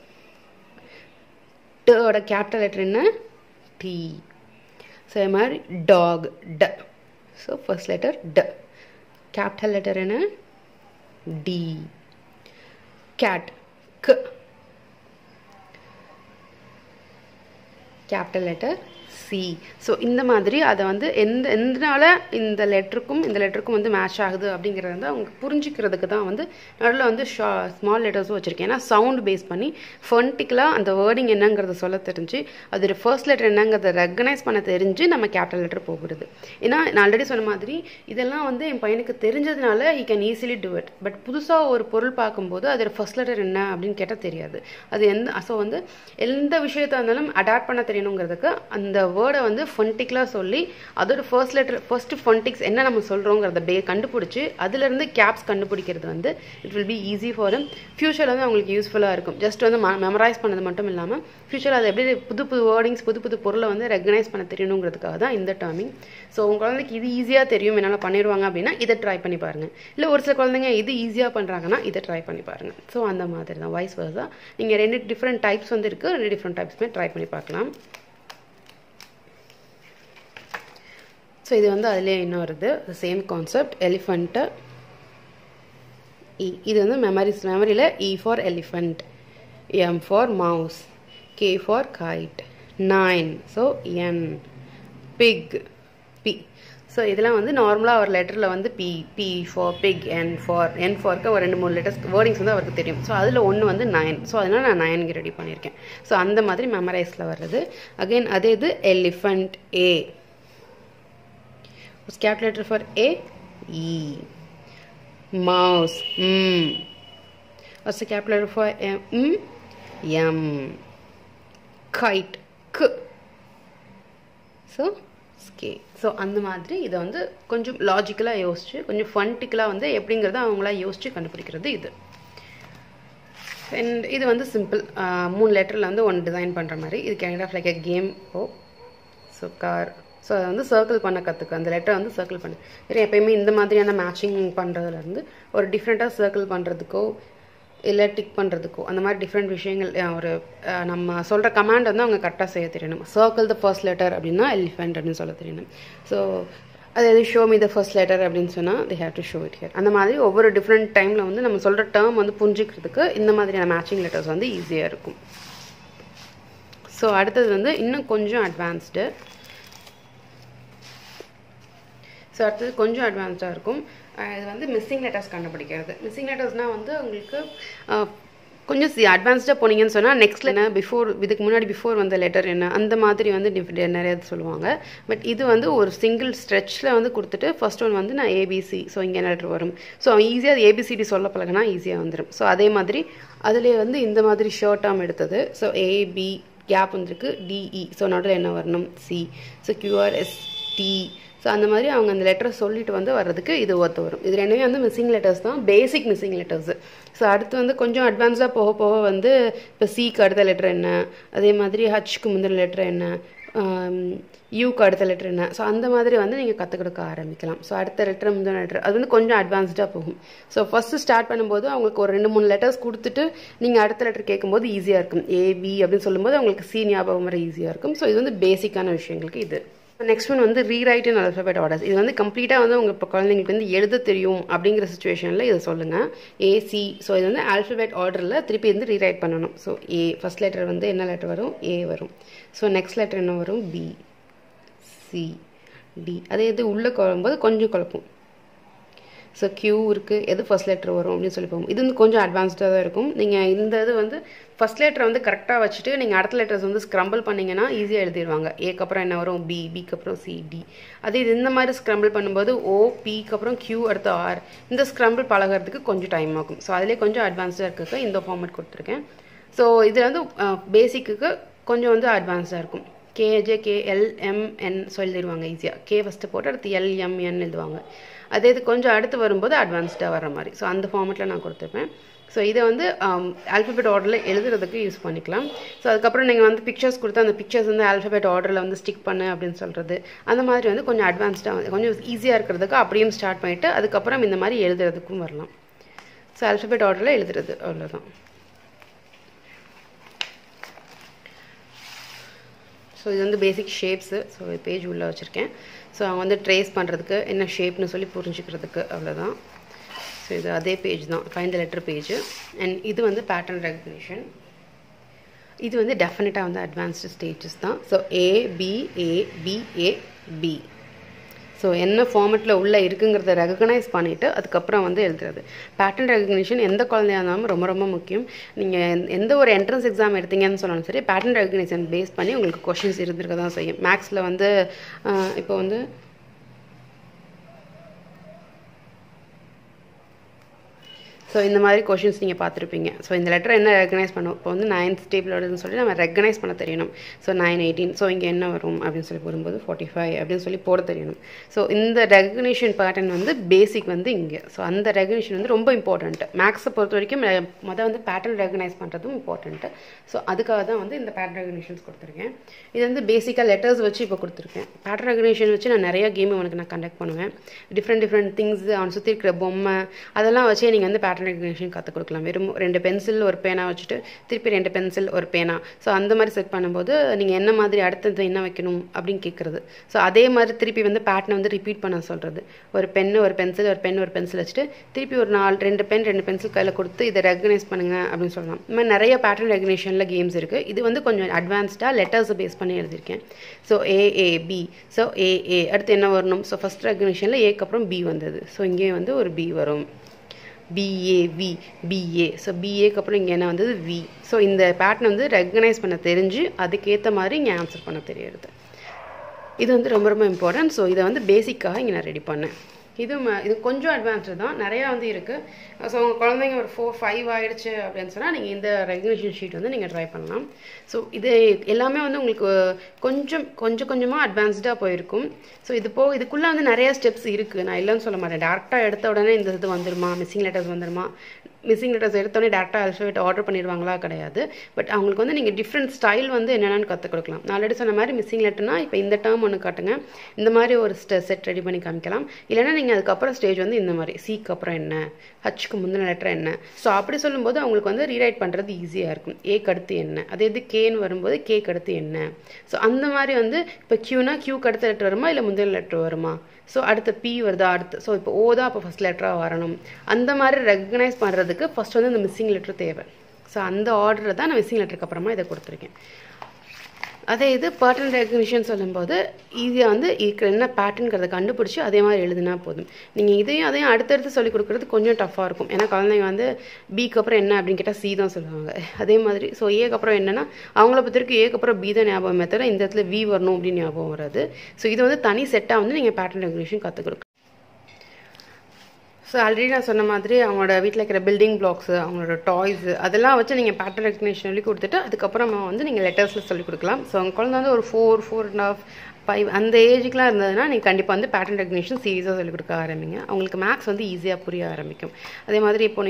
டோட கேபிட்டல் லெட்டர் என்ன டி ஸோ இது மாதிரி டாக் ட ஸோ ஃபர்ஸ்ட் லெட்டர் ட கேபிட்டல் லெட்டர் என்ன டி கேட் க் கேபிட்டல் லெட்டர் சி ஸோ இந்த மாதிரி அதை வந்து எந்த எந்தனால இந்த லெட்டருக்கும் இந்த லெட்டருக்கும் வந்து மேட்ச் ஆகுது அப்படிங்கிறத வந்து அவங்க புரிஞ்சுக்கிறதுக்கு தான் வந்து நடுவில் வந்து ஷா ஸ்மால் லெட்டர்ஸும் வச்சுருக்கேன் ஏன்னா சவுண்ட் பேஸ் பண்ணி ஃபொன்ட்டிக்கலாக அந்த வேர்டிங் என்னங்கிறத சொல்ல தெரிஞ்சு அதோட ஃபர்ஸ்ட் லெட்டர் என்னங்கிறத ரெக்கனைஸ் பண்ண தெரிஞ்சு நம்ம கேபிட்டல் லெட்டர் போகிறது ஏன்னா நான் ஆல்ரெடி சொன்ன மாதிரி இதெல்லாம் வந்து என் பையனுக்கு தெரிஞ்சதுனால he can easily do it but புதுசாக ஒரு பொருள் பார்க்கும்போது அதோட ஃபர்ஸ்ட் லெட்டர் என்ன அப்படின்னு கேட்டால் தெரியாது அது எந்த ஸோ வந்து எந்த விஷயத்தாக இருந்தாலும் அடாப்ட் பண்ண தெரியணுங்கிறதுக்கு அந்த வேர்டை வந்து ஃபொன்டிக்லாக சொல்லி அதோட ஃபர்ஸ்ட் லெட்டர் ஃபர்ஸ்ட் ஃபொன்டிக்ஸ் என்ன நம்ம சொல்கிறோங்கிறத பே கண்டுபிடிச்சி அதுலேருந்து கேப்ஸ் கண்டுபிடிக்கிறது வந்து it will be easy for ஃபியூச்சரில் வந்து அவங்களுக்கு யூஸ்ஃபுல்லாக இருக்கும் ஜஸ்ட் வந்து மெமரைஸ் பண்ணது மட்டும் இல்லாமல் ஃபியூச்சரில் அது எப்படி புது புது வேர்டிங்ஸ் புது புது பொருளை வந்து ரெகனைஸ் பண்ண தெரியணுங்கிறதுக்காக தான் இந்த டேர்மிங் ஸோ உங்கள் குழந்தைக்கு இது ஈஸியாக தெரியும் என்னால் பண்ணிடுவாங்க அப்படின்னா இதை ட்ரை பண்ணி பாருங்கள் இல்லை ஒரு சில குழந்தைங்க இது ஈஸியாக பண்ணுறாங்கன்னா இதை ட்ரை பண்ணி பாருங்கள் ஸோ அந்த மாதிரி தான் வாய்ஸ் வருதா நீங்கள் ரெண்டு டிஃப்ரெண்ட் டைப்ஸ் வந்து இருக்குது ரெண்டு டிஃப்ரெண்ட் டைப்ஸ்மே ட்ரை பண்ணி பார்க்கலாம் ஸோ இது வந்து அதிலே இன்னும் வருது சேம் கான்செப்ட் எலிஃபண்ட்டு இ இது வந்து மெமரிஸ் மெமரியில் E for elephant M for mouse K for kite nine so N big B so இதெல்லாம் வந்து நார்மலாக ஒரு லெட்டரில் வந்து B B for big N for N ஃபார்க்கு ஒரு ரெண்டு மூணு லெட்டர்ஸ் வேர்டிங்ஸ் வந்து அவருக்கு தெரியும் ஸோ அதில் ஒன்று வந்து நயன் ஸோ அதனால் நான் நயன்க்கு ரெடி பண்ணியிருக்கேன் ஸோ அந்த மாதிரி மெமரைஸில் வர்றது அகெயின் அதே இது elephant A cap letter for A E mouse mm what's the capital letter for m mm? m kite k so ஸ்கே ஸோ அந்த மாதிரி இதை வந்து கொஞ்சம் லாஜிக்கலாக யோசிச்சு கொஞ்சம் ஃபன்டிக்கலாக வந்து எப்படிங்கிறத அவங்களா யோசிச்சு கண்டுபிடிக்கிறது இது அண்ட் இது வந்து சிம்பிள் மூணு லெட்டரில் வந்து ஒன் டிசைன் பண்ணுற மாதிரி இது kind of like a game oh so car so அதை வந்து சர்க்கிள் பண்ண கற்றுக்க அந்த லெட்டரை வந்து சர்க்கிள் பண்ணு வேறு எப்பயுமே இந்த மாதிரியான மேட்சிங் பண்ணுறதுலேருந்து ஒரு டிஃப்ரெண்ட்டாக சர்க்கிள் பண்ணுறதுக்கோ இல்லை டிக் பண்ணுறதுக்கோ அந்த மாதிரி டிஃப்ரெண்ட் விஷயங்கள் ஒரு நம்ம சொல்கிற கமாண்ட் வந்து அவங்க கரெக்டாக செய்ய தெரியணும் சர்க்கிள் த ஃபர்ஸ்ட் லெட்டர் அப்படின்னா எலிஃபென்ட் அப்படின்னு சொல்ல தெரியணும் ஸோ அது எது show me the first letter அப்படின்னு சொன்னால் they have to show it here அந்த மாதிரி ஒவ்வொரு டிஃப்ரெண்ட் டைமில் வந்து நம்ம சொல்கிற டேர்ம் வந்து புரிஞ்சிக்கிறதுக்கு இந்த மாதிரியான மேட்சிங் லெட்டர்ஸ் வந்து ஈஸியாக இருக்கும் ஸோ அடுத்தது வந்து இன்னும் கொஞ்சம் அட்வான்ஸ்டு ஸோ அடுத்தது கொஞ்சம் அட்வான்ஸ்டாக இருக்கும் இது வந்து மிஸ்ஸிங் லெட்டர்ஸ் கண்டுபிடிக்கிறது மிஸ்ஸிங் லெட்டர்ஸ்னால் வந்து உங்களுக்கு கொஞ்சம் சி அட்வான்ஸ்டாக போனீங்கன்னு சொன்னால் நெக்ஸ்ட்டில் என்ன பிஃபோர் இதுக்கு முன்னாடி பிஃபோர் வந்த லெட்டர் என்ன அந்த மாதிரி வந்து நிறைய சொல்லுவாங்க பட் இது வந்து ஒரு சிங்கிள் ஸ்ட்ரெச்சில் வந்து கொடுத்துட்டு ஃபர்ஸ்ட் ஒன் வந்து நான் ஏபிசி ஸோ இங்கே என்ன லெட்டர் வரும் ஸோ அவன் ஈஸியாக அது ஏபிசிடி சொல்ல பழகினா ஈஸியாக வந்துடும் ஸோ அதே மாதிரி அதிலே வந்து இந்த மாதிரி ஷர்ட் ஆம் எடுத்தது ஸோ ஏபி கேப் வந்திருக்கு டிஇ ஸோ நடுவில் என்ன வரணும் C so QRS T so அந்த மாதிரி அவங்க அந்த லெட்டரை சொல்லிட்டு வந்து வர்றதுக்கு இது ஒத்து வரும் இது ரெண்டுமே வந்து மிஸ்ஸிங் லெட்டர்ஸ் தான் பேசிக் மிஸ்ஸிங் லெட்டர்ஸ் ஸோ அடுத்து வந்து கொஞ்சம் அட்வான்ஸாக போக போக வந்து இப்போ சிக்கு அடுத்த லெட்டர் என்ன அதே மாதிரி ஹச்க்கு முந்தின லெட்டர் என்ன யூக்கு அடுத்த லெட்டர் என்ன ஸோ அந்த மாதிரி வந்து நீங்கள் கற்றுக் கொடுக்க ஆரம்பிக்கலாம் ஸோ அடுத்த லெட்டர் முந்தின லெட்டர் அது வந்து கொஞ்சம் அட்வான்ஸ்டாக போகும் ஸோ ஃபஸ்ட்டு ஸ்டார்ட் பண்ணும்போது அவங்களுக்கு ஒரு ரெண்டு மூணு லெட்டர்ஸ் கொடுத்துட்டு நீங்கள் அடுத்த லெட்டர் கேட்கும்போது ஈஸியாக இருக்கும் ஏபி அப்படின்னு சொல்லும்போது அவங்களுக்கு சி ஞாபகம் வர ஈஸியாக இருக்கும் ஸோ இது வந்து பேசிக்கான விஷயங்களுக்கு இது நெக்ஸ்ட் ஒன் வந்து ரீரைட் இன் அல்ஃபபெட் ஆர்டர்ஸ் இது வந்து கம்ப்ளீட்டாக வந்து உங்கள் இப்போ குழந்தைங்களுக்கு வந்து எழுத தெரியும் அப்படிங்கிற சுச்சுவேஷனில் இதை சொல்லுங்கள் ஏசி ஸோ இது வந்து ஆல்ஃபபெட் ஆர்டரில் திருப்பி வந்து ரீரைட் பண்ணணும் ஸோ ஏ ஃபஸ்ட் லெட்டர் வந்து என்ன லெட்டர் வரும் ஏ வரும் ஸோ நெக்ஸ்ட் லெட்டர் என்ன வரும் பி சி டி அதே இது உள்ளே குழம்போது கொஞ்சம் குழப்பம் ஸோ கியூ இருக்குது எது ஃபஸ்ட் லெட்டர் வரும் அப்படின்னு சொல்லி போகும் இது வந்து கொஞ்சம் அட்வான்ஸ்டாக தான் இருக்கும் நீங்கள் இந்த இது வந்து ஃபஸ்ட் லெட்டரை வந்து கரெக்டாக வச்சுட்டு நீங்கள் அடுத்த லெட்டர்ஸ் வந்து ஸ்க்ரம்பிள் பண்ணிங்கன்னா ஈஸியாக எழுதிடுவாங்க ஏக்கு அப்புறம் என்ன வரும் பி பிக்கு அப்புறம் சி டி அதே இது இந்த மாதிரி ஸ்க்ரம்பிள் பண்ணும்போது ஓ பிக்கு அப்புறம் கியூ அடுத்து ஆர் இந்த ஸ்க்ரம்பிள் பழகிறதுக்கு கொஞ்சம் டைம் ஆகும் ஸோ அதிலே கொஞ்சம் அட்வான்ஸ்டாக இருக்க இந்த ஃபார்மேட் கொடுத்துருக்கேன் ஸோ இதில் வந்து பேசிக்கு கொஞ்சம் வந்து அட்வான்ஸாக இருக்கும் கேஜே கேஎல்எம்என் ஸோ எழுதிடுவாங்க ஈஸியாக கே ஃபஸ்ட்டு போட்டு அடுத்து எல்எம்என் எழுதுவாங்க அதே இது கொஞ்சம் அடுத்து வரும்போது அட்வான்ஸ்டாக வர மாதிரி ஸோ அந்த ஃபார்மெட்டில் நான் கொடுத்துருப்பேன் ஸோ இதை வந்து ஆல்ஃபபெட் ஆர்டரில் எழுதுறதுக்கு யூஸ் பண்ணிக்கலாம் ஸோ அதுக்கப்புறம் நீங்கள் வந்து பிக்சர்ஸ் கொடுத்து அந்த பிக்சர்ஸ் வந்து ஆல்ஃபபெட் ஆர்டரில் வந்து ஸ்டிக் பண்ணு அப்படின்னு சொல்கிறது அந்த மாதிரி வந்து கொஞ்சம் அட்வான்ஸ்டாக கொஞ்சம் ஈஸியாக இருக்கிறதுக்கு அப்படியும் ஸ்டார்ட் பண்ணிவிட்டு அதுக்கப்புறம் இந்த மாதிரி எழுதுறதுக்கும் வரலாம் ஸோ ஆல்ஃபபெட் ஆர்டரில் எழுதுறது அவ்வளோதான் ஸோ இது வந்து பேசிக் ஷேப்ஸு ஸோ பேஜ் உள்ளே வச்சுருக்கேன் ஸோ அவங்க வந்து ட்ரேஸ் பண்ணுறதுக்கு என்ன ஷேப்னு சொல்லி புரிஞ்சுக்கிறதுக்கு அவ்வளோதான் ஸோ இது அதே பேஜ் தான் fine the letter page and இது வந்து பேட்டர்ன் ரெகக்னிஷன் இது வந்து டெஃபினட்டாக வந்து அட்வான்ஸ்டு ஸ்டேஜஸ் தான் so A B A B A B so என்ன ஃபார்மெட்டில் உள்ளே இருக்குங்கிறத ரெகக்னைஸ் பண்ணிவிட்டு அதுக்கப்புறம் வந்து எழுதுறது பேட்டர்ன் ரெகக்னிஷன் எந்த குழந்தையாக இருந்தாலும் ரொம்ப ரொம்ப முக்கியம் நீங்கள் எந்த ஒரு என்ட்ரன்ஸ் எக்ஸாம் எடுத்தீங்கன்னு சொன்னாலும் சரி பேட்டர்ன் ரெகக்னிஷன் பேஸ் பண்ணி உங்களுக்கு கொஷின்ஸ் இருந்திருக்க தான் செய்யும் மேக்ஸில் வந்து இப்போ வந்து ஸோ இந்த மாதிரி கொஷின்ஸ் நீங்கள் பார்த்துருப்பீங்க ஸோ இந்த லெட்டர் என்ன ரெகனைஸ் பண்ணும் இப்போ வந்து நைன்த் டேபிளோடன்னு சொல்லி நம்ம ரெகனைஸ் பண்ண தெரியணும் ஸோ நைன் எயிட்டீன் ஸோ இங்கே என்ன வரும் அப்படின்னு சொல்லி போடும்போது ஃபார்ட்டி ஃபைவ் அப்படின்னு சொல்லி போட தெரியணும் ஸோ இந்த ரெகக்னிஷன் பேட்டர்ன் வந்து பேசிக் வந்து இங்கே ஸோ அந்த ரெகக்னிஷன் வந்து ரொம்ப இம்பார்ட்டண்ட்டு மேக்ஸை பொறுத்த வரைக்கும் மொதல் வந்து பேட்டர்ன் ரெகனைஸ் பண்ணுறதும் இம்பார்ட்டண்ட்டு ஸோ அதுக்காக தான் வந்து இந்த பேட்டர்ன் ரெகக்னிஷன்ஸ் கொடுத்துருக்கேன் இது வந்து பேசிக்காக லெட்டர்ஸ் வச்சு இப்போ கொடுத்துருக்கேன் பேட்டர்ன் ரெகக்னிஷன் வச்சு நான் நிறைய கேம் அவனுக்கு நான் கண்டக்ட் பண்ணுவேன் டிஃப்ரெண்ட் டிஃப்ரெண்ட் திங்ஸ் அவன் சுற்றி இருக்கிற பொம்மை அதெல்லாம் வச்சே நீங்கள் வந்து பேட்டர்ன் பேட்டர்ன் ரெகக்னேஷன் கற்றுக் கொடுக்கலாம் வெறும் ரெண்டு பென்சில் ஒரு பேனா வச்சுட்டு திருப்பி ரெண்டு பென்சில் ஒரு பேனா ஸோ அந்த மாதிரி செட் பண்ணும்போது நீங்கள் என்ன மாதிரி அடுத்தது என்ன வைக்கணும் அப்படின்னு கேட்குறது ஸோ அதே மாதிரி திருப்பி வந்து பேட்டர்னை வந்து ரிப்பீட் பண்ண சொல்கிறது ஒரு பென்னு ஒரு பென்சில் ஒரு பென் ஒரு பென்சில் வச்சுட்டு திருப்பி ஒரு நாலு ரெண்டு பென் ரெண்டு பென்சில் கையில் கொடுத்து இதை ரெகனைஸ் பண்ணுங்க அப்படின்னு சொல்லலாம் இந்த மாதிரி நிறைய பேட்டர்ன் ரெகனேஷனில் கேம்ஸ் இருக்குது இது வந்து கொஞ்சம் அட்வான்ஸ்டாக லெட்டர்ஸை பேஸ் பண்ணி எழுதியிருக்கேன் ஸோ ஏஏபி ஸோ ஏஏ அடுத்து என்ன வரணும் ஸோ ஃபஸ்ட் ரெகனேஷனில் ஏக்கு அப்புறம் பி வந்தது ஸோ இங்கேயும் வந்து ஒரு பி வரும் பிஏவி பிஏ ஸோ பிஏக்கு அப்புறம் இங்கே என்ன வந்தது வி ஸோ இந்த பேட்டர்ன் வந்து ரெகனைஸ் பண்ண தெரிஞ்சு அதுக்கேற்ற மாதிரி இங்கே ஆன்சர் பண்ண தெரியறது இது வந்து ரொம்ப ரொம்ப இம்பார்ட்டன்ட் ஸோ இதை வந்து பேசிக்காக இங்கே நான் ரெடி பண்ணேன் இது ம- இது கொஞ்சம் அட்வான்ஸ்டு தான் நிறையா வந்து இருக்குது ஸோ உங்கள் குழந்தைங்க ஒரு ஃபோர் ஃபைவ் ஆயிடுச்சு அப்படின்னு சொன்னால் நீங்கள் இந்த ரெகக்னிஷன் ஷீட் வந்து நீங்கள் ட்ரை பண்ணலாம் ஸோ இது எல்லாமே வந்து உங்களுக்கு கொஞ்சம் கொஞ்சம் கொஞ்சமாக அட்வான்ஸ்டாக போயிருக்கும் ஸோ இது போ இதுக்குள்ளே வந்து நிறைய ஸ்டெப்ஸ் இருக்குது நான் இல்லைன்னு சொல்ல மாட்டேன் டேரெக்டாக எடுத்த உடனே இந்த இது வந்துருமா மிஸ்ஸிங் லெட்டர்ஸ் வந்துருமா மிஸ்ஸிங் லெட்டர்ஸ் எடுத்தோடனே டேரெக்டாக அல்ஃபபெட் ஆர்டர் பண்ணிடுவாங்களா கிடையாது பட் அவங்களுக்கு வந்து நீங்கள் டிஃப்ரெண்ட் ஸ்டைல் வந்து என்னென்னு கற்றுக் கொடுக்கலாம் நான் ஆல்ரெடி சொன்ன மாதிரி மிஸ்ஸிங் லெட்டர்னா இப்போ இந்த டேர்ம் ஒன்று காட்டுங்க இந்த மாதிரி ஒரு செட் ரெடி பண்ணி காமிக்கலாம் இல்லைன்னா நீங்கள் அதுக்கப்புறம் ஸ்டேஜ் வந்து இந்த மாதிரி சிக்கு அப்புறம் என்ன ஹச்சுக்கு முந்தின லெட்டர் என்ன ஸோ அப்படி சொல்லும்போது அவங்களுக்கு வந்து ரீரைட் பண்ணுறது ஈஸியாக இருக்கும் ஏக்கு அடுத்து என்ன அதே இது கேன்னு வரும்போது கேக்கு அடுத்து என்ன ஸோ அந்த மாதிரி வந்து இப்போ கியூனா கியூக்கு அடுத்த லெட்டர் வருமா இல்லை முந்தின லெட்டர் வருமா ஸோ அடுத்த பி வருதா அடுத்து ஸோ இப்போ ஓ தான் இப்போ ஃபஸ்ட் லெட்டராக வரணும் அந்த மாதிரி ரெகனைஸ் பண்ணுறதுக்கு ஃபர்ஸ்ட் வந்து இந்த மிஸ்ஸிங் லெட்டர் தேவை ஸோ அந்த ஆர்டரை தான் நான் மிஸ்ஸிங் லெட்டருக்கு அப்புறமா இதை கொடுத்துருக்கேன் அதே இது பேட்டர்ன் ரெகக்னிஷன் சொல்லும்போது ஈஸியாக வந்து இருக்கிற என்ன பேட்டர்ன்கிறத கண்டுபிடிச்சி அதே மாதிரி எழுதுனா போதும் நீங்கள் இதையும் அதையும் அடுத்தடுத்து சொல்லிக் கொடுக்குறது கொஞ்சம் டஃப்பாக இருக்கும் ஏன்னா குழந்தைங்க வந்து பிக்கு அப்புறம் என்ன அப்படின்னு கேட்டால் சி தான் சொல்லுவாங்க அதே மாதிரி ஸோ ஏக்கு அப்புறம் என்னன்னா அவங்கள பொறுத்த வரைக்கும் ஏக்கு அப்புறம் பி தான் ஞாபகம் தவிர இந்த இடத்துல வி வரணும் அப்படின்னு ஞாபகம் வராது ஸோ இது வந்து தனி செட்டாக வந்து நீங்கள் பேட்டர்ன் ரெகக்னிஷன் கற்றுக் கொடுக்கலாம் ஸோ ஆல்ரெடி நான் சொன்ன மாதிரி அவங்களோட வீட்டில் இருக்கிற பில்டிங் பிளாக்ஸு அவங்களோட டாய்ஸு அதெல்லாம் வச்சு நீங்கள் பேட்டர்ன் ரெக்கக்னேஷன் சொல்லி கொடுத்துட்டு அதுக்கப்புறமா வந்து நீங்கள் லெட்டர்ஸில் சொல்லி கொடுக்கலாம் ஸோ உங்கள் குழந்தை வந்து ஒரு four four and half five அந்த ஏஜுக்குலாம் இருந்ததுன்னா நீங்கள் கண்டிப்பாக வந்து பேட்டர்ன் ரெக்கக்னேஷன் சீரியஸாக சொல்லிக் கொடுக்க ஆரம்பிங்க அவங்களுக்கு மேக்ஸ் வந்து ஈஸியாக புரிய ஆரம்பிக்கும் அதே மாதிரி இப்போ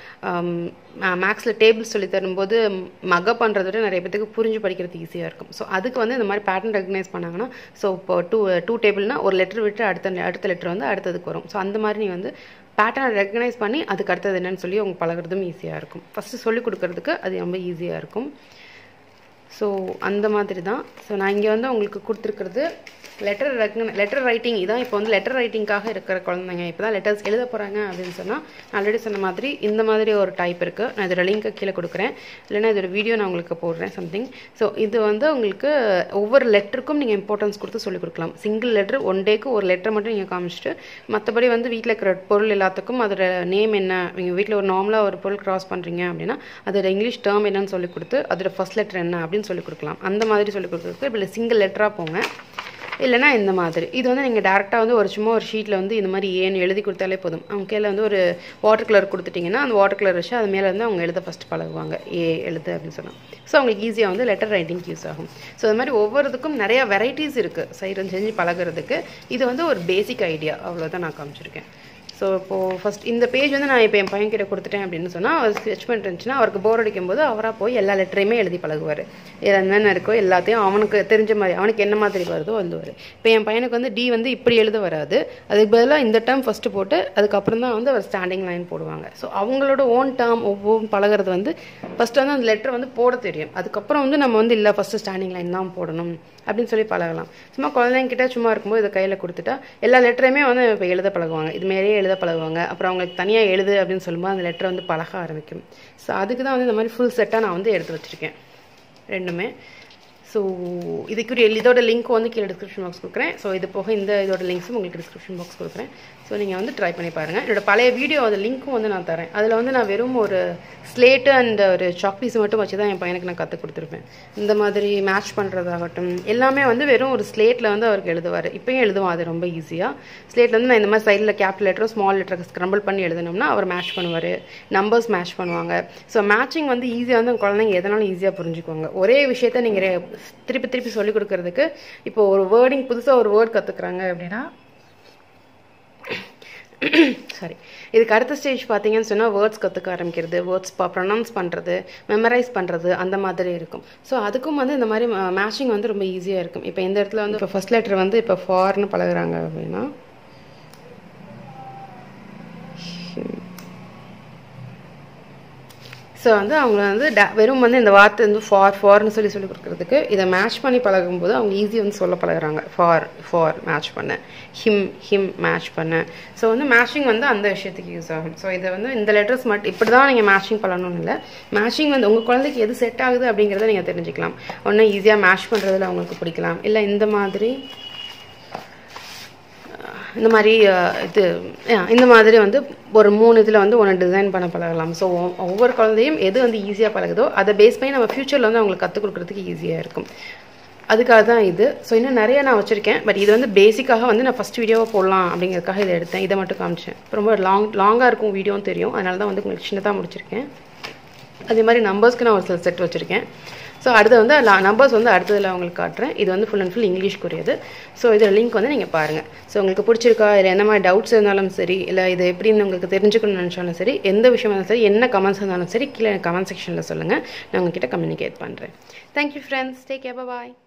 நீங்கள் மேக்ஸில் டேபிள்ஸ் சொல்லி தரும்போது மக பண்ணுறத விட நிறைய பேத்துக்கு புரிஞ்சு படிக்கிறது ஈஸியாக இருக்கும் ஸோ அதுக்கு வந்து இந்த மாதிரி பேட்டர்ன் ரெக்கக்னைஸ் பண்ணாங்கன்னா ஸோ இப்போ டூ டூ டேபிள்னா ஒரு லெட்டர் விட்டு அடுத்த அடுத்த லெட்டர் வந்து அடுத்ததுக்கு வரும் ஸோ அந்த மாதிரி நீ வந்து பேட்டர்னை ரெக்கக்னைஸ் பண்ணி அதுக்கு அடுத்தது என்னன்னு சொல்லி அவங்க பழகுறதும் ஈஸியாக இருக்கும் ஃபஸ்ட்டு சொல்லிக் கொடுக்கறதுக்கு அது ரொம்ப ஈஸியாக இருக்கும் ஸோ அந்த மாதிரி தான் ஸோ நான் இங்கே வந்து உங்களுக்கு கொடுத்துருக்கிறது லெட்டர் ரெக்கன லெட்டர் ரைட்டிங் இதான் இப்போ வந்து லெட்டர் ரைட்டிங்காக இருக்கிற குழந்தைங்க இப்போ தான் லெட்டர்ஸ் எழுத போகிறாங்க அப்படின்னு சொன்னால் நான் ஆல்ரெடி சொன்ன மாதிரி இந்த மாதிரி ஒரு டைப் இருக்குது நான் இதோட லிங்க்கை கீழே கொடுக்குறேன் இல்லைன்னா இதோட வீடியோ நான் உங்களுக்கு போடுறேன் சம்திங் ஸோ இது வந்து உங்களுக்கு ஒவ்வொரு லெட்டருக்கும் நீங்கள் இம்பார்ட்டன்ஸ் கொடுத்து சொல்லிக் கொடுக்கலாம் சிங்கிள் லெட்டர் ஒன் டேக்கு ஒரு லெட்டர் மட்டும் நீங்கள் காமிச்சிட்டு மற்றபடி வந்து வீட்டில் இருக்கிற பொருள் எல்லாத்துக்கும் அதோட நேம் என்ன நீங்கள் வீட்டில் ஒரு நார்மலாக ஒரு பொருள் கிராஸ் பண்ணுறீங்க அப்படின்னா அதோட இங்கிலீஷ் டேர்ம் என்னன்னு சொல்லி கொடுத்து அதோட ஃபர்ஸ்ட் லெட்டர் என்ன அப்படின்னு சொல்லி கொடுக்கலாம் அந்த மாதிரி சொல்லி கொடுக்குறதுக்கு இப்போ சிங்கிள் லெட்டராக போங்க இல்லைனா இந்த மாதிரி இது வந்து நீங்கள் டேரெக்டாக வந்து ஒரு சும்மா ஒரு ஷீட்டில் வந்து இந்த மாதிரி ஏன்னு எழுதி கொடுத்தாலே போதும் அவங்க கீழே வந்து ஒரு வாட்டர் கலர் கொடுத்துட்டிங்கன்னா அந்த வாட்டர் கலர் வச்சு அது மேலே வந்து அவங்க எழுத ஃபஸ்ட்டு பழகுவாங்க ஏ எழுது அப்படின்னு சொன்னால் ஸோ அவங்களுக்கு ஈஸியாக வந்து லெட்டர் ரைட்டிங் யூஸ் ஆகும் ஸோ அது மாதிரி ஒவ்வொருத்துக்கும் நிறைய வெரைட்டிஸ் இருக்குது சைரன் செஞ்சு பழகுறதுக்கு இது வந்து ஒரு பேசிக் ஐடியா அவ்வளோதான் நான் காமிச்சிருக்கேன் ஸோ இப்போது ஃபஸ்ட் இந்த பேஜ் வந்து நான் இப்போ என் பையன் கிட்ட கொடுத்துட்டேன் அப்படின்னு சொன்னால் அவர் ஸ்கெச் பண்ணிட்டு இருந்துச்சுன்னா அவருக்கு போர் அடிக்கும் போது அவராக போய் எல்லா லெட்டரையுமே எழுதி பழகுவார் இதில் என்னென்ன இருக்கோ எல்லாத்தையும் அவனுக்கு தெரிஞ்ச மாதிரி அவனுக்கு என்ன மாதிரி வருதோ எழுதுவார் இப்போ என் பையனுக்கு வந்து டி வந்து இப்படி எழுத வராது அதுக்கு பதிலாக இந்த டேர்ம் ஃபஸ்ட்டு போட்டு அதுக்கப்புறம் தான் வந்து அவர் ஸ்டாண்டிங் லைன் போடுவாங்க ஸோ அவங்களோட ஓன் டேர்ம் ஒவ்வொரு பழகுறது வந்து ஃபஸ்ட்டு வந்து அந்த லெட்டர் வந்து போட தெரியும் அதுக்கப்புறம் வந்து நம்ம வந்து இல்லை ஃபஸ்ட்டு ஸ்டாண்டிங் லைன் தான் போடணும் அப்படின்னு சொல்லி பழகலாம் சும்மா குழந்தைங்கிட்ட சும்மா இருக்கும்போது இதை கையில் கொடுத்துட்டா எல்லா லெட்டரையுமே வந்து இப்போ எழுத பழகுவாங்க இது மாரியே எழுத பழகுவாங்க அப்புறம் அவங்களுக்கு தனியாக எழுது அப்படின்னு சொல்லும்போது அந்த லெட்டரை வந்து பழக ஆரம்பிக்கும் ஸோ அதுக்கு தான் வந்து இந்த மாதிரி ஃபுல் செட்டாக நான் வந்து எடுத்து வச்சுருக்கேன் ரெண்டுமே ஸோ இதுக்குரிய இதோட லிங்க் வந்து கீழே டிஸ்கிரிப்ஷன் பாக்ஸ் கொடுக்குறேன் ஸோ இது போக இந்த இதோட லிங்க்ஸும் உங்களுக்கு டிஸ்கிரிப்ஷன் பாக்ஸ் கொடுக்குறேன் ஸோ நீங்கள் வந்து ட்ரை பண்ணி பாருங்கள் என்னோட பழைய வீடியோ அந்த லிங்க்கும் வந்து நான் தரேன் அதில் வந்து நான் வெறும் ஒரு ஸ்லேட்டு அண்ட் ஒரு சாக் பீஸ் மட்டும் வச்சு தான் என் பையனுக்கு நான் கற்றுக் கொடுத்துருப்பேன் இந்த மாதிரி மேட்ச் பண்ணுறதாகட்டும் எல்லாமே வந்து வெறும் ஒரு ஸ்லேட்டில் வந்து அவருக்கு எழுதுவார் இப்போயும் எழுதுவான் அது ரொம்ப ஈஸியாக ஸ்லேட்டில் வந்து நான் இந்த மாதிரி சைடில் கேபிட்டல் லெட்டரும் ஸ்மால் லெட்டருக்கு ஸ்க்ரம்பிள் பண்ணி எழுதினோம்னா அவர் மேட்ச் பண்ணுவார் நம்பர்ஸ் மேட்ச் பண்ணுவாங்க ஸோ மேட்சிங் வந்து ஈஸியாக வந்து குழந்தைங்க எதனாலும் ஈஸியாக புரிஞ்சுக்குவாங்க ஒரே விஷயத்த நீங்கள் திருப்பி திருப்பி சொல்லிக் கொடுக்கறதுக்கு இப்போ ஒரு வேர்டிங் புதுசாக ஒரு வேர்ட் கற்றுக்குறாங்க அப்படின்னா சாரி இதுக்கு அடுத்த ஸ்டேஜ் பார்த்தீங்கன்னு சொன்னால் வேர்ட்ஸ் கற்றுக்க ஆரம்பிக்கிறது வேர்ட்ஸ் ப்ரொனவுன்ஸ் பண்ணுறது மெமரைஸ் பண்ணுறது அந்த மாதிரி இருக்கும் ஸோ அதுக்கும் வந்து இந்த மாதிரி மேட்சிங் வந்து ரொம்ப ஈஸியாக இருக்கும் இப்போ இந்த இடத்துல வந்து இப்போ ஃபஸ்ட் லெட்டர் வந்து இப்போ ஃபார்னு பழகுறாங்க அப்படின்னா ஸோ வந்து அவங்க வந்து டே வெறும் வந்து இந்த வார்த்தை வந்து ஃபார் ஃபார்னு சொல்லி சொல்லி கொடுக்குறதுக்கு இதை மேட்ச் பண்ணி பழகும்போது அவங்க ஈஸியாக வந்து சொல்ல பழகுறாங்க ஃபார் ஃபார் மேட்ச் பண்ண ஹிம் ஹிம் மேட்ச் பண்ண ஸோ வந்து மேட்சிங் வந்து அந்த விஷயத்துக்கு யூஸ் ஆகும் ஸோ இதை வந்து இந்த லெட்டர்ஸ் மட்டும் இப்படி தான் நீங்கள் மேட்சிங் பண்ணணும்னு இல்லை மேட்சிங் வந்து உங்கள் குழந்தைக்கு எது செட் ஆகுது அப்படிங்கிறத நீங்கள் தெரிஞ்சுக்கலாம் ஒன்று ஈஸியாக மேட்ச் பண்ணுறதுல அவங்களுக்கு பிடிக்கலாம் இல்லை இந்த மாதிரி இந்த மாதிரி அஹ், இது அஹ், இந்த மாதிரி வந்து ஒரு மூணு இதில் வந்து ஒன்று டிசைன் பண்ண பழகலாம் ஸோ ஒவ்வொரு குழந்தையும் எது வந்து ஈஸியாக பழகுதோ அதை பேஸ் பண்ணி நம்ம ஃப்யூச்சரில் வந்து அவங்களுக்கு கற்றுக் கொடுக்குறதுக்கு ஈஸியாக இருக்கும் அதுக்காக தான் இது ஸோ இன்னும் நிறைய நான் வச்சுருக்கேன் பட் இது வந்து பேசிக்காக வந்து நான் ஃபஸ்ட் வீடியோவை போடலாம் அப்படிங்கிறதுக்காக இதை எடுத்தேன் இதை மட்டும் காமிச்சேன் ரொம்ப லாங் லாங்காக இருக்கும் வீடியோவும் தெரியும் அதனால தான் வந்து உங்களுக்கு சின்னதாக முடிச்சிருக்கேன் அதே மாதிரி நம்பர்ஸ்க்கு நான் ஒரு சில செட் வச்சுருக்கேன் ஸோ அடுத்து வந்து நம்பர்ஸ் வந்து அடுத்ததில் உங்களுக்கு காட்டுறேன் இது வந்து ஃபுல் அண்ட் ஃபுல் இங்கிலீஷ்க்குரியது ஸோ இதோட லிங்க் வந்து நீங்கள் பாருங்கள் ஸோ உங்களுக்கு பிடிச்சிருக்கா இல்லை என்ன மாதிரி டவுட்ஸ் இருந்தாலும் சரி இல்லை இது எப்படின்னு உங்களுக்கு தெரிஞ்சுக்கணும்னு நினச்சாலும் சரி எந்த விஷயம் இருந்தாலும் சரி என்ன கமெண்ட்ஸ் இருந்தாலும் சரி கீழே கமெண்ட் செக்ஷனில் சொல்லுங்கள் நான் உங்ககிட்ட கம்யூனிகேட் பண்ணுறேன் தேங்க்யூ ஃப்ரெண்ட்ஸ் டேக் கேர் பாய்